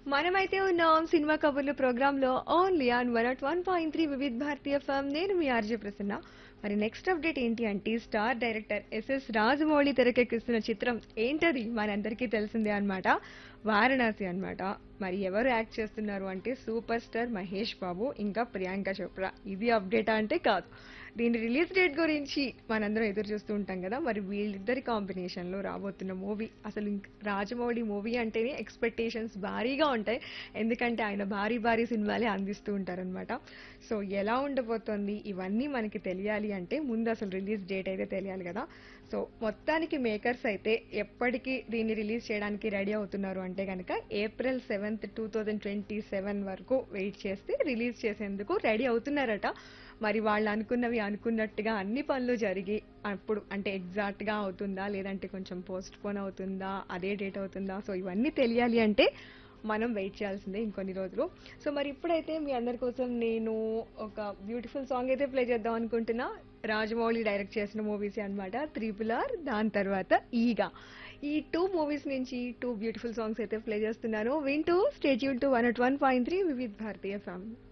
మనమైతే ఉన్నాం సినిమా కబుర్లు ప్రోగ్రామ్ లో only on one at one point three Vividh Bharatiya ఫామ్ నేను మీ ఆర్జే ప్రసన్న మరి నెక్స్ట్ అప్డేట్ ఏంటి అంటే స్టార్ డైరెక్టర్ ఎస్ఎస్ రాజమౌళి తెరకెక్కిస్తున్న చిత్రం ఏంటది మనందరికీ తెలిసిందే అన్నమాట వారణాసి అన్నమాట మరి ఎవరు యాక్ట్ చేస్తున్నారు అంటే సూపర్ స్టార్ మహేష్ బాబు ఇంకా ప్రియాంక చోప్రా ఇది అప్డేటా అంటే కాదు దీని రిలీజ్ డేట్ గురించి మనందరం ఎదురు చూస్తూ ఉంటాం కదా మరి వీళ్ళిద్దరి కాంబినేషన్ లో రాబోతున్న మూవీ అసలు ఇంక రాజమౌళి మూవీ అంటేనే ఎక్స్పెక్టేషన్స్ భారీగా ఉంటాయి ఎందుకంటే ఆయన భారీ భారీ సినిమాలే అందిస్తూ ఉంటారనమాట సో ఎలా ఉండబోతోంది ఇవన్నీ మనకి తెలియాలి అంటే ముందు అసలు రిలీజ్ డేట్ అయితే తెలియాలి కదా సో మొత్తానికి మేకర్స్ అయితే ఎప్పటికీ దీన్ని రిలీజ్ చేయడానికి రెడీ అవుతున్నారు అంటే కనుక April seventh two thousand twenty seven వరకు వెయిట్ చేస్తే రిలీజ్ చేసేందుకు రెడీ అవుతున్నారట మరి వాళ్ళు అనుకున్నవి అనుకున్నట్టుగా అన్ని పనులు జరిగి అప్పుడు అంటే ఎగ్జాక్ట్ గా అవుతుందా లేదంటే కొంచెం పోస్ట్ పోన్ అవుతుందా అదే డేట్ అవుతుందా సో ఇవన్నీ తెలియాలి అంటే మనం వెయిట్ చేయాల్సిందే ఇంకొన్ని రోజులు సో మరి ఇప్పుడైతే మీ అందరి కోసం నేను ఒక బ్యూటిఫుల్ సాంగ్ అయితే ప్లే చేద్దాం అనుకుంటున్నా రాజమౌళి డైరెక్ట్ చేసిన మూవీస్ అన్నమాట త్రిపుల్ ఆర్ దాని తర్వాత ఈగా ఈ టూ మూవీస్ నుంచి టూ బ్యూటిఫుల్ సాంగ్స్ అయితే ప్లే చేస్తున్నాను వింటూ stay tuned to one at one point three Vividh Bharatiya family